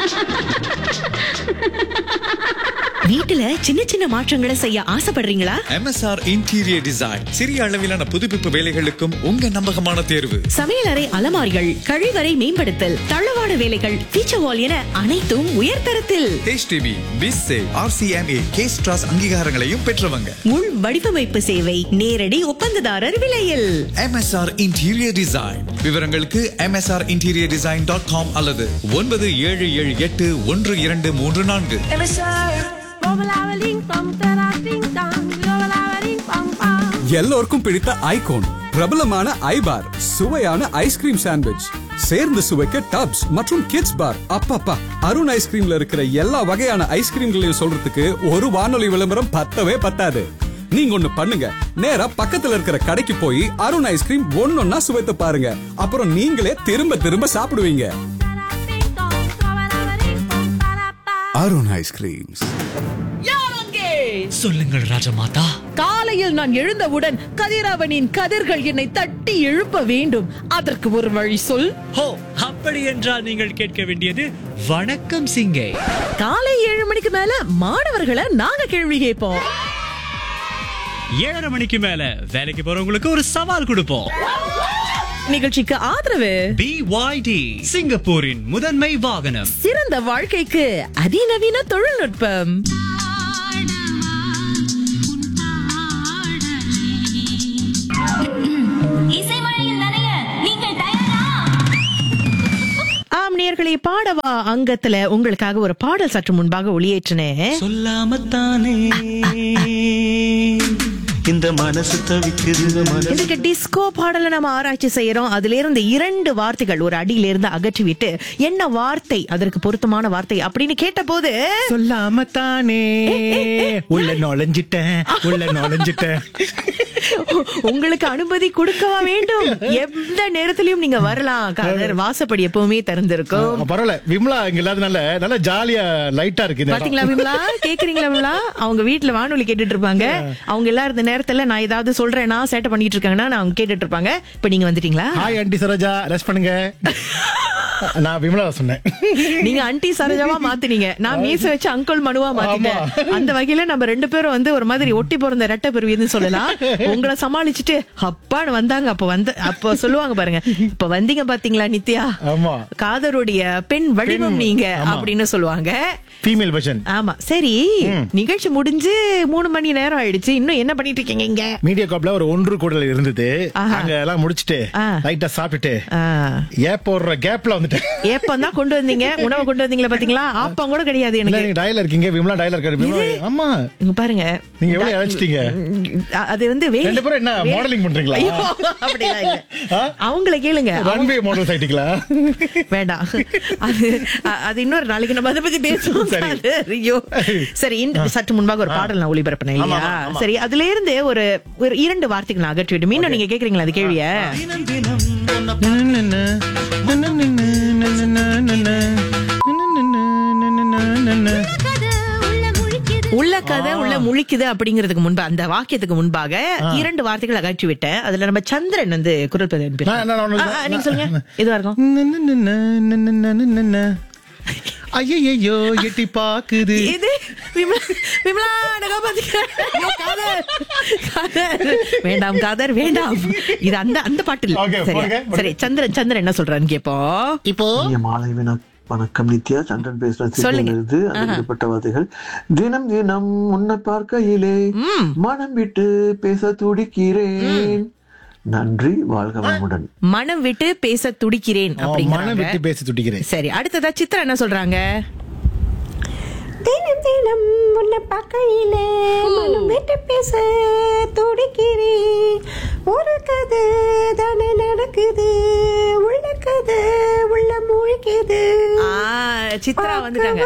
வீட்டுல சின்ன சின்ன மாற்றங்களை செய்ய ஆசைப்படுறீங்களா MSR இன்டீரியர் டிசைன் சிறிய அளவிலான புதுப்பிப்பு வேலைகளுக்கும் உங்க நம்பகமான தேர்வு சமையலறை அலமாரிகள் கழிவறை மேம்படுத்தல் தளவாட வேலைகள் ஃபீச்சர் வால் என அனைத்தும் உயர்தரத்தில் HDB, பிஸ்ஸே ஆர்சிஎம்ஏ கேஸ் ட்ராஸ் அங்கீகாரங்களையும் பெற்றவங்க முள் வடிவமைப்பு சேவை நேரடி ஒப்பந்ததாரர் விலையில் MSR இன்டீரியர் டிசைன் விவரங்களுக்கு MSR interior design dot com அல்லது ஒன்பது ஏழு ஏழு எட்டு ஒன்று இரண்டு மூன்று நான்கு எல்லோருக்கும் பிடித்த ஐகோன் பிரபலமான ஐபார் சுவையான ஐஸ்கிரீம் சாண்ட்விச் சேர்ந்து சுவைக்க டப்ஸ் மற்றும் கிட்ஸ் பார் அப்பப்பா அருண் ஐஸ்கிரீம்ல இருக்கிற எல்லா வகையான ஐஸ்கிரீம்களையும் சொல்றதுக்கு ஒரு வானொலி விளம்பரம் பத்தவே பத்தாது நீங்க ஒண்ணு பண்ணுங்க நேரா பக்கத்துல இருக்கிற கடைக்கு போய் அருண் ஐஸ்கிரீம் ஒன்னொன்னா சுவைத்து பாருங்க அப்புறம் நீங்களே திரும்ப திரும்ப சாப்பிடுவீங்க அருண் ஐஸ்கிரீம்ஸ் சொல்லுங்கள் ராஜமாதா காலையில் நான் எழுந்தவுடன் கதிரவனின் கதிர்கள் என்னை தட்டி எழுப்ப வேண்டும் அதற்கு ஒரு வழி சொல் ஹோ அப்படி என்றால் நீங்கள் கேட்க வேண்டியது வணக்கம் சிங்கே காலை ஏழு மணிக்கு மேல மாணவர்களை நாங்க கேள்வி கேட்போம் ஏழரை மணிக்கு மேல வேலைக்கு போறவங்களுக்கு ஒரு சவால் கொடுப்போம் நிகழ்ச்சிக்கு ஆதரவு பிஒய்டி சிங்கப்பூரின் முதன்மை வாகனம் சிறந்த வாழ்க்கைக்கு அதிநவீன தொழில்நுட்பம் இசைமழையில் நனைய நீங்கள் தயாரா ஆம் நேர்களே பாடவா அங்கத்துல உங்களுக்காக ஒரு பாடல் சற்று முன்பாக ஒளியேற்றினேன் சொல்லாமத்தானே இந்த மனசு தவிக்குது மனசு இதுக்கு டிஸ்கோ பாடலை நம்ம ஆராய்ச்சி செய்யறோம் அதுல இருந்து இரண்டு வார்த்தைகள் ஒரு அடியில இருந்து அகற்றி விட்டு என்ன வார்த்தை அதற்கு பொருத்தமான வார்த்தை அப்படின்னு கேட்ட போது சொல்லாம தானே உள்ள நுழைஞ்சிட்டேன் உள்ள நுழைஞ்சிட்டேன் உங்களுக்கு அனுமதி கொடுக்கவா வேண்டும் எந்த நேரத்திலயும் நீங்க வரலாம் கதர் வாசப்படி எப்பவுமே திறந்திருக்கும் பரவாயில்ல விமலா இங்க இல்லாதனால நல்லா ஜாலியா லைட்டா இருக்கு இந்த இடம். பாத்தீங்களா விமலா கேக்குறீங்களா விமலா அவங்க வீட்டுல வானொலி கேட்டுட்டு இருப்பாங்க அவங்க எல்லாம் இருந்த நேரத்துல நான் ஏதாவது சொல்றேன்னா சேட்டை பண்ணிட்டு இருக்காங்கன்னா நான் அவங்க கேட்டுட்டு இருப்பாங்க இப்ப நீங்க வந்துட்டீங்களா ஹாய் ஆண்டி சரோஜா ரெஸ்ட் பண்ணுங்க நான் விமலா சொன்னேன் நீங்க அன்டி சரோஜாவா மாத்துனீங்க நான் மீச வச்சு அங்கிள் மனுவா மாத்திட்டேன் அந்த வகையில நம்ம ரெண்டு பேரும் வந்து ஒரு மாதிரி ஒட்டி பிறந்த ரெட்டை பெருவின்னு சொல்லலாம் உங்களை சமாளிச்சுட்டு அப்பான்னு வந்தாங்க அப்ப வந்து அப்ப சொல்லுவாங்க பாருங்க இப்ப வந்தீங்க பாத்தீங்களா நித்யா ஆமா காதருடைய பெண் வடிவம் நீங்க ஆமா. அப்படின்னு சொல்லுவாங்க ஃபீமேல் வெர்ஷன் ஆமா சரி நிகழ்ச்சி முடிஞ்சு மூணு மணி நேரம் ஆயிடுச்சு இன்னும் என்ன பண்ணிட்டு இருக்கீங்க இங்க மீடியா காப்ல ஒரு ஒன்று கூடல் இருந்தது ஆஹா. அங்க எல்லாம் முடிச்சிட்டு ஆ. லைட்டா சாப்பிட்டுட்டு ஆ. ஏன் போடுற கேப்ல வந்துட்டேன் எப்பதான் கொண்டு வந்தீங்க உணவு கொண்டு வந்தீங்களா பாத்தீங்களா ஆப்பம் கூட கிடையாது இல்ல எனக்கு நீங்க டயல இருக்கீங்க விமலா டயல இருக்காரு விமலா இது- ஆமா இங்க பாருங்க நீங்க எவ்வளவு இழைச்சிட்டீங்க அ- அது வந்து வே- ரெண்டு பேரும் என்ன வே- மாடலிங் பண்றீங்களா ஐயோ, அப்படிலாம் இல்ல. ஆ? அவங்கள கேளுங்க ரன்வே மாடல்ஸ் ஆயிட்டீங்களா வேண்டாம் அது அ- அது இன்னொரு நாளைக்கு நம்ம அதை பத்தி பேசுவோம் சரி. அது, ஐயோ சரி இந்த சற்று முன்பாக ஒரு பாடல் நான் ஒளிபரப்பினேன் ஆமா, இல்லையா ஆமா, ஆமா. சரி அதுல இருந்து ஒரு ஒரு இரண்டு வார்த்தைகள் நான் அகற்றி விட்டு மீண்டும் நீங்க கேக்குறீங்களா அது கேள்விய தினம் தினம் உன்னை கதை உள்ள முழிக்குது உள்ள கதை உள்ள முழிக்குது அப்படிங்கிறதுக்கு முன்பு அந்த வாக்கியத்துக்கு முன்பாக இரண்டு வார்த்தைகள் அகற்றி விட்டேன் அதுல நம்ம சந்திரன் வந்து குரல் பதிவு அனுப்பியிருக்காரு. நான், நான், நான், ஆ, ஆ, நீங்க சொல்லுங்க எதுவா இருக்கும் ஐயோ எட்டி பாக்குது இது விமலா விமலா எனக்கு பாத்தீங்க காதர் காதர் வேண்டாம் காதர் வேண்டாம் இது அந்த அந்த பாட்டு இல்ல Okay, சரியா? போடுங்க, போடுங்க. சரி சந்திரன் சந்திரன் என்ன சொல்றான்னு கேப்போம் இப்போ இனிய மாலை வணக்- வணக்கம் நித்யா சந்திரன் பேசுறேன் சொல்லுங்க. சிறுத்தையிலிருந்து அறிவிக்கப்பட்ட வார்த்தைகள் தினம் தினம் உன்னை பார்க்கையிலே மனம் விட்டு பேச துடிக்கிறேன் நன்றி வாழ்க வளமுடன் மனம் விட்டு பேச துடிக்கிறேன் மனம் அப்படிங்கிறாங்க விட்டு பேசி துடிக்கிறேன் சரி அடுத்ததா சித்ரா என்ன சொல்றாங்க தினம் தினம் உன்னை பார்க்கையிலே மனம் விட்டு பேச துடிக்கிறேன் ஒரு கதை தானே நடக்குது உள்ள கதை உள்ள முழிக்குது சித்ரா வந்துட்டாங்க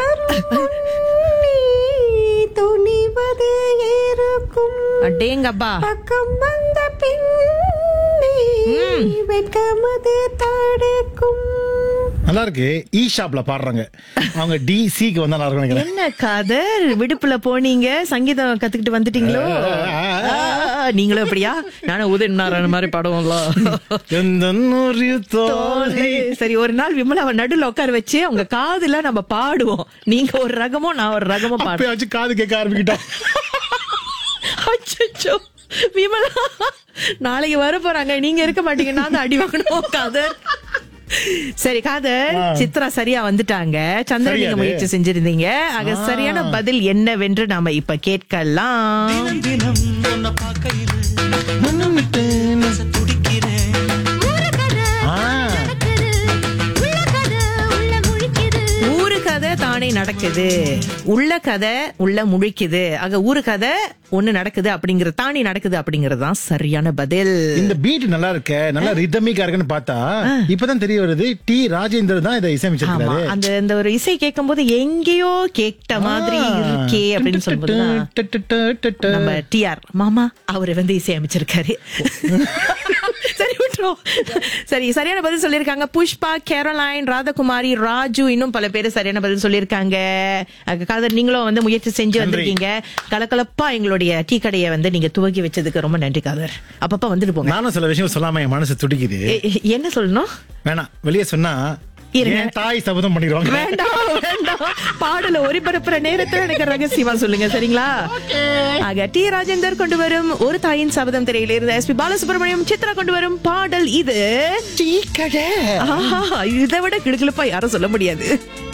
துணிவது இருக்கும் அடேங்கப்பா பக்கம் வந்த பின்னே வெட்கமது தடுக்கும் நல்லா இருக்கு இ ஷாப்ல பாடுறாங்க அவங்க டி சிக்கு வந்தா நல்லா இருக்கும் நினைக்கிறேன் என்ன கதர் விடுப்புல போனீங்க சங்கீதம் கத்துக்கிட்டு வந்துட்டீங்களோ ஆ, ஆ, ஆ, நீங்களும் எப்படியா நானும் உதயன் நாராயண மாதிரி பாடுவோம்ல எந்த நூறு தோழி சரி ஒரு நாள் விமலாவை நடுல உட்கார வச்சு உங்க காதுல நம்ம பாடுவோம் நீங்க ஒரு ரகமோ நான் ஒரு ரகமோ பாடுவோம் அப்பயாச்சும் காது கேட்க ஆரம்பிக்கிட்டோம் அச்சச்சோ விமலா நாளைக்கு வர போறாங்க நீங்க இருக்க மாட்டீங்க நான் தான் அடி வாங்கணும் காதர் சரி காதர் சித்ரா சரியா வந்துட்டாங்க சந்திரன் சரியா நீங்க அது? முயற்சி செஞ்சிருந்தீங்க ஆக சரியான பதில் என்னவென்று நாம இப்ப கேட்கலாம் தினம் உன்னை பார்க்கையில மனம் விட்டு நெச துடிக்கிறேன் ஊரு கதை ஆ. நடக்குது உள்ள கதை உள்ள முழிக்குது ஊரு கதை தானே நடக்குது உள்ள கதை உள்ள முழிக்குது ஆக ஊரு கதை ஒண்ணு நடக்குது அப்படிங்கறது தானே நடக்குது அப்படிங்கறது தான் சரியான பதில் இந்த பீட் நல்லா இருக்க நல்லா ரிதமிக்கா இருக்குன்னு பார்த்தா இப்பதான் தெரிய வருது டி ராஜேந்தர் தான் இதை ஆமா இசையமைச்சிருக்காரு அந்த இந்த ஒரு இசை கேட்கும் போது எங்கேயோ கேட்ட மாதிரி இருக்கே அப்படின்னு சொல்லும்போது நம்ம டிஆர் மாமா அவரு வந்து இசை அமைச்சிருக்காரு சரி விட்டுரும் சரி சரியான பதில் சொல்லியிருக்காங்க புஷ்பா கேரளைன் ராதகுமாரி ராஜு இன்னும் பல பேர் சரியான பதில் சொல்லியிருக்காங்க அஹ் காதர் நீங்களும் வந்து முயற்சி செஞ்சு வந்திருக்கீங்க கலக்கலப்பா எங்களுடைய டீ கடையை வந்து நீங்க துவக்கி வச்சதுக்கு ரொம்ப நன்றி காதர் அப்பப்ப வந்துட்டு போங்க நானும் சில விஷயம் சொல்லாம என் மனசு துடிக்குது எ- எ- என்ன சொல்லணும் வேணாம் வெளியே சொன்னா இருங்க. என் தாய் சபதம் பண்ணிடுவாங்க வேண்டாம் வேண்டாம் பாடல ஒளிபரப்புற நேரத்துல எனக்கு ரகசியமா சொல்லுங்க சரிங்களா ஆக டி ராஜேந்தர் கொண்டு வரும் ஒரு தாயின் சபதம் திரையில இருந்த எஸ் பி பாலசுப்ரமணியம் சித்ரா கொண்டு வரும் பாடல் இது ஆஹா, இதை விட கிடுக்கிழப்பா யாரும் சொல்ல முடியாது